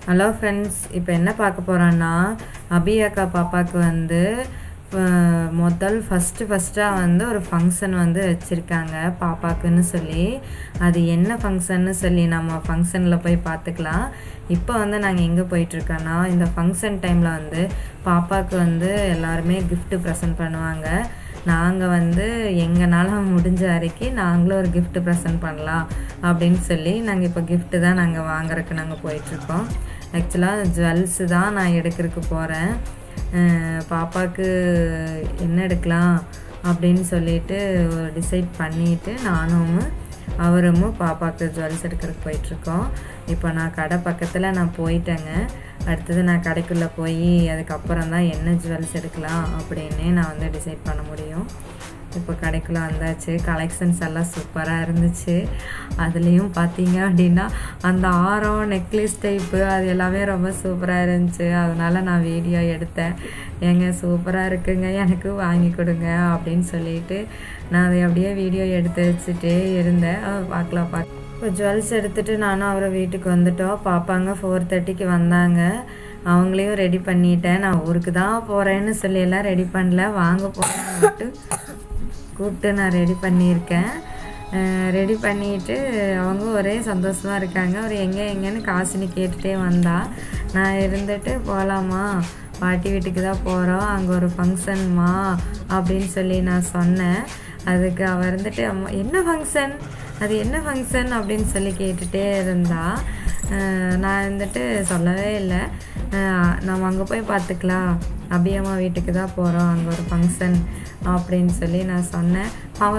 hello friends இப்போ என்ன பார்க்க போகிறோன்னா அபி அக்கா பாப்பாவுக்கு வந்து அஹ், முதல் ஃபஸ்ட்டு ஃபஸ்ட்டாக வந்து ஒரு ஃபங்க்ஷன் வந்து வச்சுருக்காங்க பாப்பாக்குன்னு சொல்லி அது என்ன ஃபங்க்ஷன்னு சொல்லி நம்ம ஃபங்க்ஷனில் போய் பார்த்துக்கலாம் இப்போ வந்து நாங்கள் எங்கே போயிட்டுருக்கோன்னா இந்த ஃபங்க்ஷன் டைமில் வந்து பாப்பாவுக்கு வந்து எல்லாருமே gift ப்ரெசென்ட் பண்ணுவாங்க நாங்கள் வந்து எங்களால் முடிஞ்ச வரைக்கும் நாங்களும் ஒரு gift ப்ரெசென்ட் பண்ணலாம் அப்படின்னு சொல்லி நாங்கள் இப்போ gift தான் நாங்கள் வாங்குறதுக்கு நாங்கள் போயிட்டுருக்கோம் ஆக்சுவலாக ஜுவல்ஸு தான் நான் எடுக்கிறதுக்கு போகிறேன் பாப்பாவுக்கு என்ன எடுக்கலாம் அப்படின்னு சொல்லிட்டு டிசைட் பண்ணிட்டு நானும் அவரும் பாப்பாவுக்கு ஜுவல்ஸ் எடுக்கிறதுக்கு போயிட்டுருக்கோம் இப்போ நான் கடை பக்கத்தில் நான் போயிட்டேங்க அடுத்தது நான் கடைக்குள்ளே போய் அதுக்கப்புறம் தான் என்ன ஜுவல்ஸ் எடுக்கலாம் அப்படின்னு நான் வந்து டிசைட் பண்ண முடியும் இப்போ கடைக்குள்ளே வந்தாச்சு கலெக்ஷன்ஸ் எல்லாம் சூப்பராக இருந்துச்சு அதுலேயும் பார்த்தீங்க அப்படின்னா அந்த ஆரம் நெக்லஸ் டைப்பு அது எல்லாமே ரொம்ப சூப்பராக இருந்துச்சு அதனால் நான் வீடியோ எடுத்தேன் ஏங்க சூப்பராக இருக்குங்க எனக்கு வாங்கி கொடுங்க அப்படின்னு சொல்லிட்டு நான் அதை அப்படியே வீடியோ எடுத்து வச்சுட்டே இருந்தேன் அஹ் பார்க்கலாம் பார்க்க இப்போ ஜுவல்ஸ் எடுத்துகிட்டு நானும் அவரை வீட்டுக்கு வந்துட்டோம் பாப்பாங்க ஃபோர் தேர்ட்டிக்கு வந்தாங்க அவங்களையும் ரெடி பண்ணிட்டேன் நான் ஊருக்கு தான் போகிறேன்னு சொல்லி எல்லாம் ரெடி பண்ணல வாங்க போகிறேன்ட்டு கூப்பிட்டு நான் ரெடி பண்ணியிருக்கேன் ரெடி பண்ணிட்டு அவங்க ஒரே சந்தோஷமாக இருக்காங்க அவர் எங்கே எங்கேன்னு காசுன்னு கேட்டுகிட்டே வந்தா நான் இருந்துட்டு போகலாமா பாட்டி வீட்டுக்கு தான் போகிறோம் அங்கே ஒரு ஃபங்க்ஷன்மா அப்படின்னு சொல்லி நான் சொன்னேன் அதுக்கு அவ இருந்துட்டு அம்மா என்ன ஃபங்க்ஷன் அது என்ன ஃபங்க்ஷன் அப்படின்னு சொல்லி கேட்டுகிட்டே இருந்தா அஹ் நான் வந்துட்டு சொல்லவே இல்லை அஹ் நம்ம அங்கே போய் பார்த்துக்கலாம் அபியம்மா வீட்டுக்கு தான் போகிறோம் அங்கே ஒரு ஃபங்க்ஷன் அப்படின்னு சொல்லி நான் சொன்னேன் அவ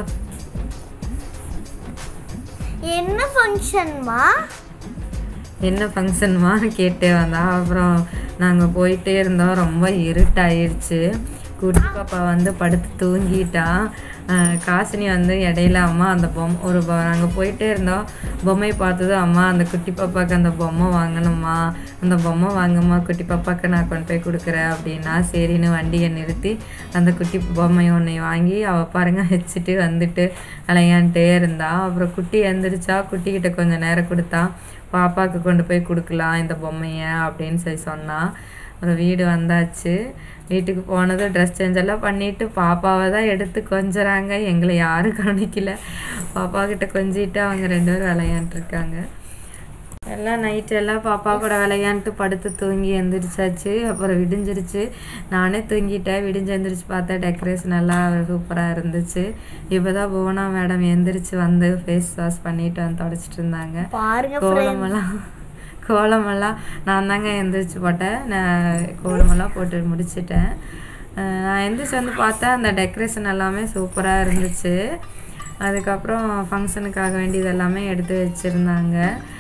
என்ன ஃபங்க்ஷன்மா என்ன ஃபங்க்ஷன்மான்னு கேட்டே வந்தா அப்புறம் நாங்கள் போயிட்டே இருந்தோம் ரொம்ப இருட்டாயிருச்சு குட்டி பாப்பா வந்து படுத்து தூங்கிட்டான் அஹ் காசினி வந்து இடையில அம்மா அந்த பொம்மை ஒரு நாங்கள் போயிட்டே இருந்தோம் பொம்மை பார்த்ததும் அம்மா அந்த குட்டி பாப்பாவுக்கு அந்த பொம்மை வாங்கணுமா அந்த பொம்மை வாங்கம்மா குட்டி பாப்பாவுக்கு நான் கொண்டு போய் கொடுக்குறேன் அப்படின்னா சரின்னு வண்டியை நிறுத்தி அந்த குட்டி பொம்மை ஒன்றை வாங்கி அவள் பாருங்க வச்சுட்டு வந்துட்டு விளையாண்டுட்டே இருந்தா அப்புறம் குட்டி எந்திரிச்சா குட்டிக்கிட்ட கொஞ்சம் நேரம் கொடுத்தா பாப்பாவுக்கு கொண்டு போய் கொடுக்கலாம் இந்த பொம்மையை அப்படின்னு சொல்லி சொன்னா அப்புறம் வீடு வந்தாச்சு வீட்டுக்கு போனதும் ட்ரெஸ் சேஞ்ச் எல்லாம் பண்ணிட்டு பாப்பாவை தான் எடுத்து கொஞ்சறாங்க எங்களை யாரும் கவனிக்கல பாப்பா கிட்ட கொஞ்சிட்டு அவங்க ரெண்டு பேரும் விளையாண்டுருக்காங்க எல்லாம் நைட்டு எல்லாம் பாப்பா கூட விளையாண்டுட்டு படுத்து தூங்கி எந்திரிச்சாச்சு அப்புறம் விடிஞ்சிருச்சு நானே தூங்கிட்டேன் விடிஞ்சு எந்திரிச்சு பார்த்தா டெக்கரேஷன் எல்லாம் சூப்பராக இருந்துச்சு இப்போ தான் புவனா மேடம் எந்திரிச்சு வந்து ஃபேஸ் வாஷ் பண்ணிட்டு வந்து தொடச்சிட்டு இருந்தாங்க பாருங்க கோலமெல்லாம் கோலமெல்லாம் நான் தாங்க எந்திரிச்சு போட்டேன் நான் கோலமெல்லாம் போட்டு முடிச்சிட்டேன் அஹ் நான் எந்திரிச்சு வந்து பார்த்தா அந்த டெக்கரேஷன் எல்லாமே சூப்பராக இருந்துச்சு அதுக்கப்புறம் ஃபங்க்ஷனுக்காக வேண்டியது எல்லாமே எடுத்து வச்சுருந்தாங்க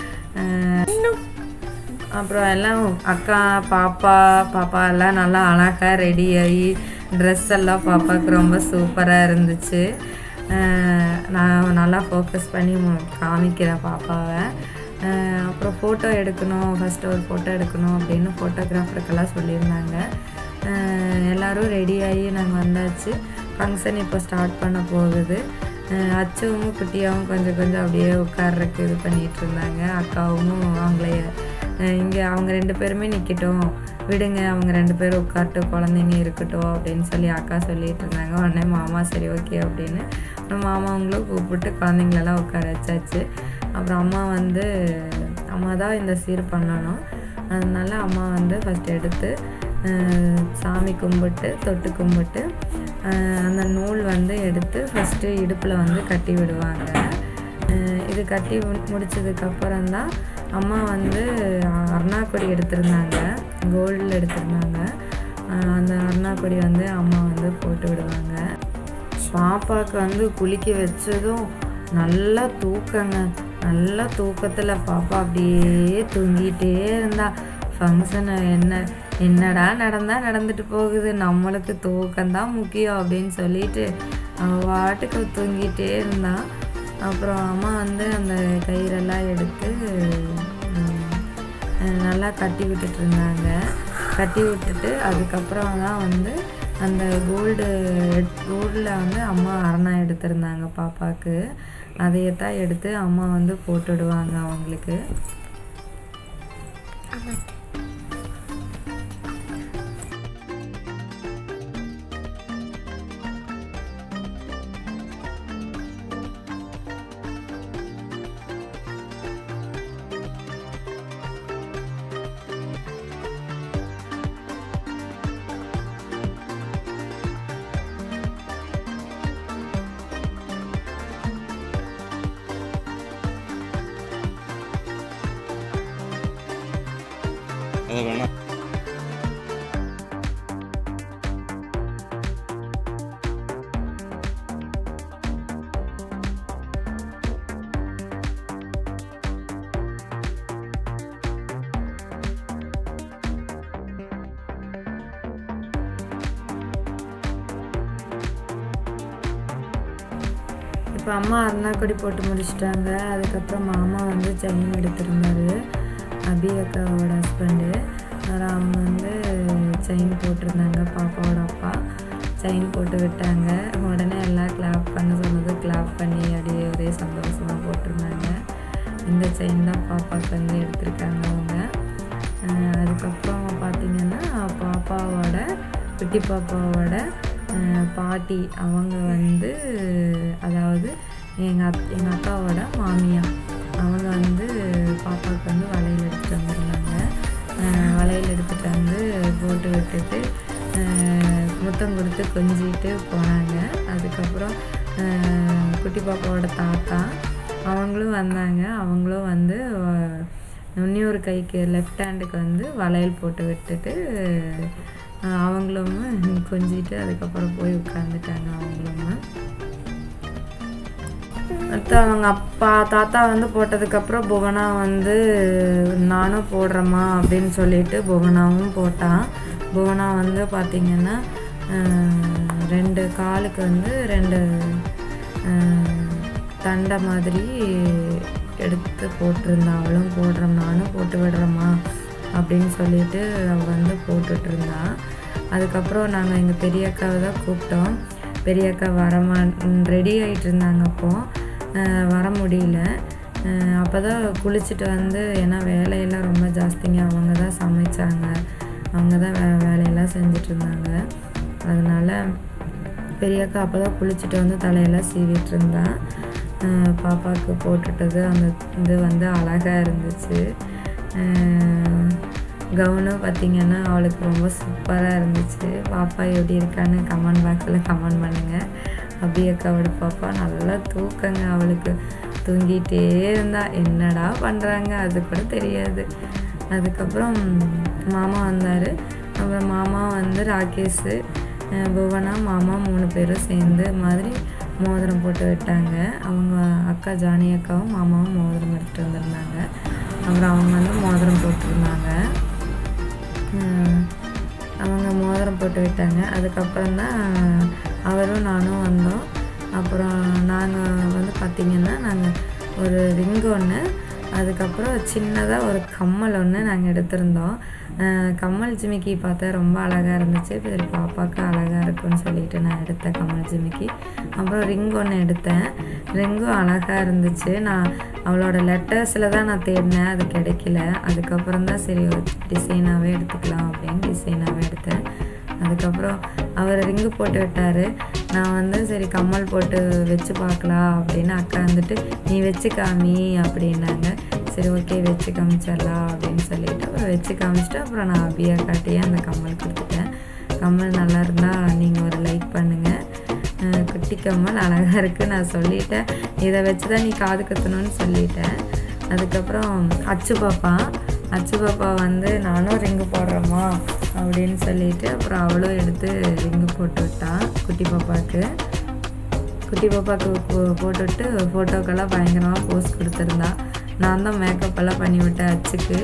அப்புறம் எல்லாம் அக்கா பாப்பா பாப்பா எல்லாம் நல்லா அழகாக ரெடி ஆகி ட்ரெஸ் எல்லாம் பாப்பாவுக்கு ரொம்ப சூப்பராக இருந்துச்சு அஹ் நான் நல்லா ஃபோக்கஸ் பண்ணி மு- காமிக்கிறேன் பாப்பாவை அஹ் அப்புறம் ஃபோட்டோ எடுக்கணும் ஃபஸ்ட்டு ஒரு ஃபோட்டோ எடுக்கணும் அப்படின்னு ஃபோட்டோகிராஃபருக்கெல்லாம் சொல்லியிருந்தாங்க அஹ் எல்லாரும் ரெடி ஆகி நாங்கள் வந்தாச்சு ஃபங்க்ஷன் இப்போ ஸ்டார்ட் பண்ண போகுது அஹ் அச்சுவும் குட்டியாவும் கொஞ்சம் கொஞ்சம் அப்படியே உட்கார்றதுக்கு இது பண்ணிட்டு இருந்தாங்க அக்காவும் அவங்களே இங்கே அவங்க ரெண்டு பேருமே நிற்கட்டும் விடுங்க அவங்க ரெண்டு பேரும் உட்காரட்டும் குழந்தைங்க இருக்கட்டும் அப்படின்னு சொல்லி அக்கா சொல்லிட்டு இருந்தாங்க உடனே மாமா சரி ஓகே அப்படின்னு அப்புறம் மாமா அவங்களும் கூப்பிட்டு குழந்தைங்களெல்லாம் உட்கார வச்சாச்சு அப்புறம் அம்மா வந்து அம்மா தான் இந்த சீர் பண்ணணும் அதனால அம்மா வந்து ஃபஸ்ட் எடுத்து அஹ், சாமி கும்பிட்டு தொட்டு கும்பிட்டு அஹ், அந்த நூல் வந்து எடுத்து ஃபஸ்ட்டு இடுப்பில் வந்து கட்டி விடுவாங்க அஹ், இது கட்டி மு- முடிச்சதுக்கப்புறம் தான் அம்மா வந்து அருணாக்கொடி எடுத்திருந்தாங்க கோல்டில் எடுத்திருந்தாங்க அஹ், அந்த அருணாக்கொடி வந்து அம்மா வந்து போட்டு விடுவாங்க பாப்பாவுக்கு வந்து குளிக்க வச்சதும் நல்லா தூக்கங்க நல்லா தூக்கத்தில் பாப்பா அப்படியே தூங்கிட்டே இருந்தா ஃபங்க்ஷன் என்ன என்னடா நடந்தா நடந்துட்டு போகுது நம்மளுக்கு தூக்கம்தான் முக்கியம் அப்படின்னு சொல்லிட்டு அவ பாட்டுக்கு தூங்கிட்டே இருந்தா அப்புறம் அம்மா வந்து அந்த கயிறெல்லாம் எடுத்து உம், அஹ் நல்லா கட்டி விட்டுட்டு இருந்தாங்க கட்டி விட்டுட்டு அதுக்கப்புறம் தான் வந்து அந்த கோல்டு கோல்டில் வந்து அம்மா அரணா எடுத்திருந்தாங்க பாப்பாவுக்கு அதையே தான் எடுத்து அம்மா வந்து போட்டுடுவாங்க அவங்களுக்கு அதை வேணா இப்போ அம்மா அருணாக்கொடி போட்டு முடிச்சிட்டாங்க அதுக்கப்புறம் மாமா வந்து செயின் எடுத்திருந்தாரு அபி அக்காவோட ஹஸ்பண்டு அவர் அவங்க வந்து செயின் போட்டிருந்தாங்க பாப்பாவோட அப்பா செயின் போட்டு விட்டாங்க உடனே எல்லாம் கிளாப் பண்ண சொன்னது கிளாப் பண்ணி அப்படியே ஒரே சந்தோஷமாக போட்டிருந்தாங்க இந்த செயின் தான் பாப்பாவுக்கு வந்து எடுத்திருக்காங்க அவங்க அஹ் அதுக்கப்புறம் பார்த்தீங்கன்னா பாப்பாவோட குட்டி பாப்பாவோட அஹ் பாட்டி அவங்க வந்து அதாவது எங்கள் அத் எங்கள் அக்காவோட மாமியா அவங்க வந்து பாப்பாவுக்கு வந்து வளையல் எடுத்துகிட்டு வந்திருந்தாங்க அஹ் வளையல் எடுத்துகிட்டு வந்து போட்டு விட்டுட்டு அஹ் முத்தம் கொடுத்து கொஞ்சிட்டு போனாங்க அதுக்கப்புறம் அஹ் குட்டி பாப்பாவோட தாத்தா அவங்களும் வந்தாங்க அவங்களும் வந்து அஹ், இன்னொரு கைக்கு லெஃப்ட் ஹேண்டுக்கு வந்து வளையல் போட்டு விட்டுட்டு அஹ், அவங்களும் கொஞ்சிட்டு அதுக்கப்புறம் போய் உட்காந்துட்டாங்க அவங்களும் அடுத்து அவங்க அப்பா தாத்தா வந்து போட்டதுக்கப்புறம் புவனா வந்து நானும் போடுறேம்மா அப்படின்னு சொல்லிட்டு புவனாவும் போட்டான் புவனா வந்து பார்த்திங்கன்னா அஹ், ரெண்டு காலுக்கு வந்து ரெண்டு அஹ், தண்டை மாதிரி எடுத்து போட்டிருந்தா அவளும் போடுறேன் நானும் போட்டு விடுறேம்மா அப்படின்னு சொல்லிட்டு அவள் வந்து போட்டுட்டு இருந்தா அதுக்கப்புறம் நாங்கள் எங்கள் பெரிய அக்காவை தான் கூப்பிட்டோம் பெரிய அக்கா வரமா ரெடி ஆகிட்டு இருந்தாங்க அப்போது அஹ் வர முடியல அப்போ தான் குளிச்சுட்டு வந்து ஏன்னா வேலையெல்லாம் ரொம்ப ஜாஸ்திங்க அவங்க தான் சமைச்சாங்க அவங்க தான் வே வேலையெல்லாம் செஞ்சுட்டு இருந்தாங்க அதனால பெரியக்கா அப்போ தான் குளிச்சுட்டு வந்து தலையெல்லாம் சீவிட்டு இருந்தா அஹ் பாப்பாவுக்கு போட்டுட்டது அந்த இது வந்து அழகாக இருந்துச்சு கவுனும் பார்த்திங்கன்னா அவளுக்கு ரொம்ப சூப்பராக இருந்துச்சு பாப்பா எப்படி இருக்கான்னு கமெண்ட் பாக்ஸில் கமெண்ட் பண்ணுங்கள் அபி அக்காவோட பாப்பா நல்லா தூக்கங்க அவளுக்கு தூங்கிட்டே இருந்தா என்னடா பண்ணுறாங்க அது கூட தெரியாது அதுக்கப்புறம் மாமா வந்தார் அப்புறம் மாமா வந்து ராகேஷு அஹ் புவனா மாமா மூணு பேரும் சேர்ந்து மாதிரி மோதிரம் போட்டு விட்டாங்க அவங்க அக்கா ஜானி அக்காவும் மாமாவும் மோதிரம் எடுத்துகிட்டு வந்திருந்தாங்க அப்புறம் அவங்க வந்து மோதிரம் போட்டிருந்தாங்க உம், அவங்க மோதிரம் போட்டு விட்டாங்க அதுக்கப்புறம் தான் அவரும் நானும் வந்தோம் அப்புறம் நாங்கள் வந்து பார்த்திங்கன்னா நாங்கள் ஒரு ரிங் ஒன்று அதுக்கப்புறம் சின்னதாக ஒரு கம்மல் ஒன்று நாங்கள் எடுத்திருந்தோம் அஹ் கம்மல் ஜிமிக்கி பார்த்தா ரொம்ப அழகாக இருந்துச்சு சரி பாப்பாவுக்கு அழகாக இருக்கும்னு சொல்லிட்டு நான் எடுத்தேன் கம்மல் ஜிமிக்கி அப்புறம் ரிங் ஒன்று எடுத்தேன் ரிங்கும் அழகாக இருந்துச்சு நான் அவளோட லெட்டர்ஸில் தான் நான் தேடினேன் அது கிடைக்கல அதுக்கப்புறம் தான் சரி டிசைனாகவே எடுத்துக்கலாம் அப்படின்னு டிசைனாகவே எடுத்தேன் அதுக்கப்புறம் அவர் ரிங்கு போட்டு விட்டார் நான் வந்து சரி கம்மல் போட்டு வச்சு பார்க்கலாம் அப்படின்னு அக்கா வந்துட்டு நீ வச்சு காமி அப்படின்னாங்க சரி ஓகே வச்சு காமிச்சிடலாம் அப்படின்னு சொல்லிட்டு அப்புறம் வச்சு காமிச்சிட்டு அப்புறம் நான் அபியா காட்டியே அந்த கம்மல் கொடுத்துட்டேன் கம்மல் நல்லா இருந்தால் நீங்கள் ஒரு லைக் பண்ணுங்கள் அஹ் குட்டி கம்மல் அழகாக இருக்குது நான் சொல்லிட்டேன் இதை வச்சு தான் நீ காது கத்தணும்னு சொல்லிட்டேன் அதுக்கப்புறம் அச்சு பாப்பா அச்சு பாப்பா வந்து நானும் ரிங்கு போடுறேம்மா அப்படின்னு சொல்லிட்டு அப்புறம் அவளும் எடுத்து ரிங்கு போட்டு விட்டா குட்டி பாப்பாவுக்கு குட்டி பாப்பாவுக்கு போ- போட்டுவிட்டு ஃபோட்டோக்கெல்லாம் பயங்கரமாக போஸ் கொடுத்துருந்தா நான் தான் மேக்கப் எல்லாம் பண்ணி விட்டேன் அச்சுக்கு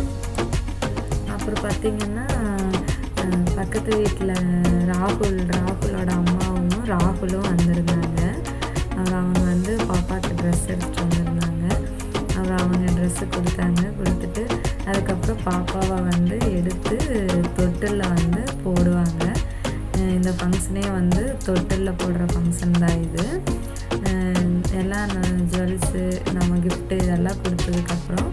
அப்புறம் பார்த்தீங்கன்னா அஹ், பக்கத்து வீட்டில் ராகுல் ராகுலோட அம்மாவும் ராகுலும் வந்திருந்தாங்க அப்புறம் அவங்க வந்து பாப்பாவுக்கு ட்ரெஸ் எடுத்துகிட்டு வந்திருந்தாங்க அப்புறம் அவங்க ட்ரெஸ்ஸு கொடுத்தாங்க கொடுத்துட்டு அதுக்கப்புறம் பாப்பாவை வந்து எடுத்து தொட்டிலில் வந்து போடுவாங்க அஹ் இந்த ஃபங்க்ஷனே வந்து தொட்டிலில் போடுற ஃபங்க்ஷன் தான் இது அஹ் எல்லாம் ஜுவல்ஸு நம்ம கிஃப்ட்டு இதெல்லாம் கொடுத்ததுக்கப்புறம்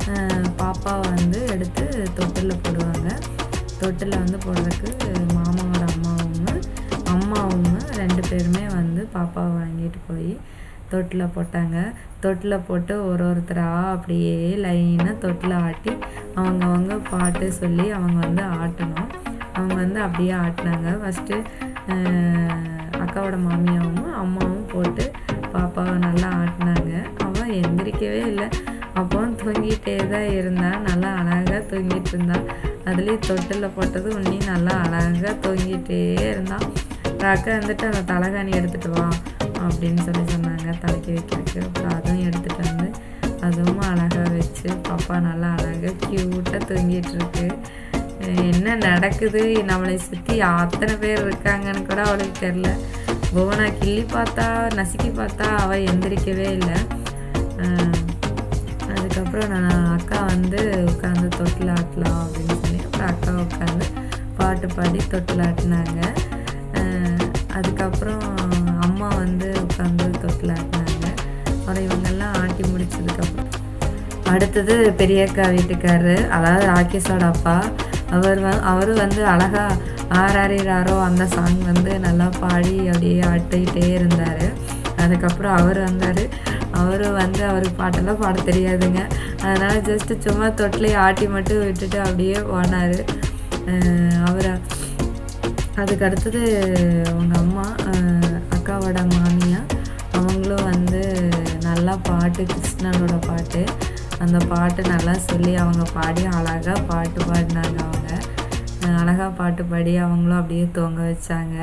அஹ், பாப்பாவை வந்து எடுத்து தொட்டிலில் போடுவாங்க தொட்டிலில் வந்து போடுறதுக்கு மாமாவோட அம்மாவும் அம்மாவும் ரெண்டு பேருமே வந்து பாப்பாவை வாங்கிட்டு போய் தொட்டில் போட்டாங்க தொட்டில் போட்டு ஒரு ஒருத்தராக அப்படியே லைனாக தொட்டில் ஆட்டி அவங்கவங்க பாட்டு சொல்லி அவங்க வந்து ஆட்டணும் அவங்க வந்து அப்படியே ஆட்டினாங்க ஃபஸ்ட்டு அக்காவோட மாமியாவும் அம்மாவும் போட்டு பாப்பாவை நல்லா ஆட்டினாங்க அவன் எந்திரிக்கவே இல்லை அப்போவும் தூங்கிட்டே தான் இருந்தான் நல்லா அழகாக தூங்கிட்டு இருந்தான் அதுலேயும் தொட்டில் போட்டது உன்னி நல்லா அழகாக தூங்கிட்டே இருந்தான் அக்கா வந்துட்டு அந்த தலைகாணி எடுத்துகிட்டு வா அப்படின்னு சொல்லி சொன்னாங்க தலைக்கு வைக்கிறதுக்கு அப்புறம் அதுவும் எடுத்துகிட்டு வந்து அதுவும் அழகாக வச்சு பாப்பா நல்லா அழகாக க்யூட்டாக தூங்கிட்டு இருக்கு அஹ் என்ன நடக்குது நம்மளை சுற்றி அத்தனை பேர் இருக்காங்கன்னு கூட அவளுக்கு தெரில புவனா கிள்ளி பார்த்தா நசுக்கி பார்த்தா அவள் எந்திரிக்கவே இல்லை அஹ் அதுக்கப்புறம் நான் அக்கா வந்து உட்காந்து தொட்டில் ஆட்டலாம் அப்படின்னு சொல்லி அப்புறம் அக்கா உட்காந்து பாட்டு பாடி தொட்டில் ஆட்டினாங்க அஹ் அதுக்கப்புறம் அம்மா வந்து உட்காந்து தொட்டில் ஆட்டினாங்க அப்புறம் இவங்கெல்லாம் ஆட்டி முடிச்சதுக்கப்புறம் அடுத்தது பெரியக்கா வீட்டுக்காரரு அதாவது ராகேஷோட அப்பா அவர் வ அவரும் வந்து அழகா ஆறாரிராரோ அந்த சாங் வந்து நல்லா பாடி அப்படியே ஆட்டிக்கிட்டே இருந்தார் அதுக்கப்புறம் அவர் வந்தார் அவரும் வந்து அவருக்கு பாட்டெல்லாம் பாட தெரியாதுங்க அதனால் ஜஸ்ட்டு சும்மா தொட்டிலே ஆட்டி மட்டும் விட்டுட்டு அப்படியே போனார் அவரை அதுக்கு அடுத்தது அவங்க அம்மா அஹ், அக்காவோட மாமியா அவங்களும் வந்து நல்லா பாட்டு கிருஷ்ணனோட பாட்டு அந்த பாட்டு நல்லா சொல்லி அவங்க பாடி அழகாக பாட்டு பாடினாங்க அவங்க அஹ், அழகா பாட்டு பாடி அவங்களும் அப்படியே தூங்க வச்சாங்க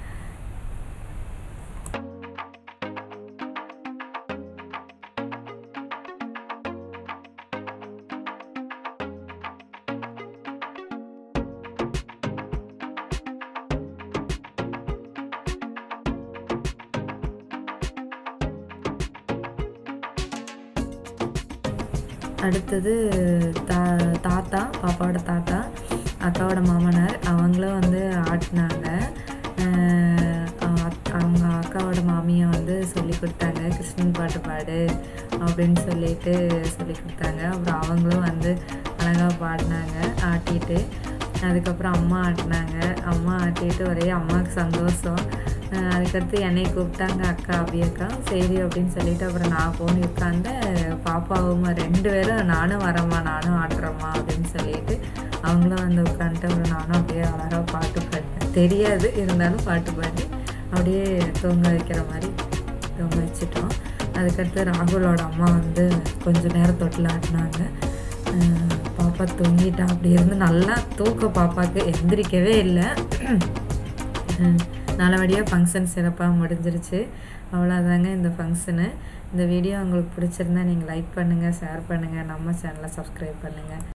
அடுத்தது தா தாத்தா பாப்பாவோட தாத்தா அக்காவோட மாமனார் அவங்களும் வந்து ஆட்டினாங்க அஹ் அக்- அவங்க அக்காவோட மாமியை வந்து சொல்லி கொடுத்தாங்க கிருஷ்ணன் பாட்டு பாடு அப்படின்னு சொல்லிட்டு சொல்லி கொடுத்தாங்க அப்புறம் அவங்களும் வந்து அழகாக பாடினாங்க ஆட்டிட்டு அதுக்கப்புறம் அம்மா ஆட்டினாங்க அம்மா ஆட்டிட்டு ஒரே அம்மாவுக்கு சந்தோஷம் அஹ் அதுக்கடுத்து என்னை கூப்பிட்டாங்க அக்கா அபி அக்கா சரி அப்படின்னு சொல்லிட்டு அப்புறம் நான் போய் உட்காந்து பாப்பாவும் ரெண்டு பேரும் நானும் வரேம்மா நானும் ஆடுறேம்மா அப்படின்னு சொல்லிட்டு அவங்களும் வந்து உட்காந்துட்டு அப்புறம் நானும் அப்படியே அழகாக பாட்டு பாடினேன் தெரியாது இருந்தாலும் பாட்டு பாடி அப்படியே தூங்க வைக்கிற மாதிரி தூங்க வச்சுட்டோம் அதுக்கடுத்து ராகுலோட அம்மா வந்து கொஞ்ச நேரம் தொட்டில் ஆட்டினாங்க அஹ் பாப்பா தூங்கிட்டா அப்படி இருந்து நல்லா தூக்க பாப்பாவுக்கு எந்திரிக்கவே இல்லை அஹ் நல்லபடியாக ஃபங்க்ஷன் சிறப்பாக முடிஞ்சிருச்சு அவ்வளோதாங்க இந்த ஃபங்க்ஷனு இந்த வீடியோ உங்களுக்கு பிடிச்சிருந்தா நீங்கள் லைக் பண்ணுங்கள் ஷேர் பண்ணுங்கள் நம்ம சேனலை சப்ஸ்கிரைப் பண்ணுங்கள்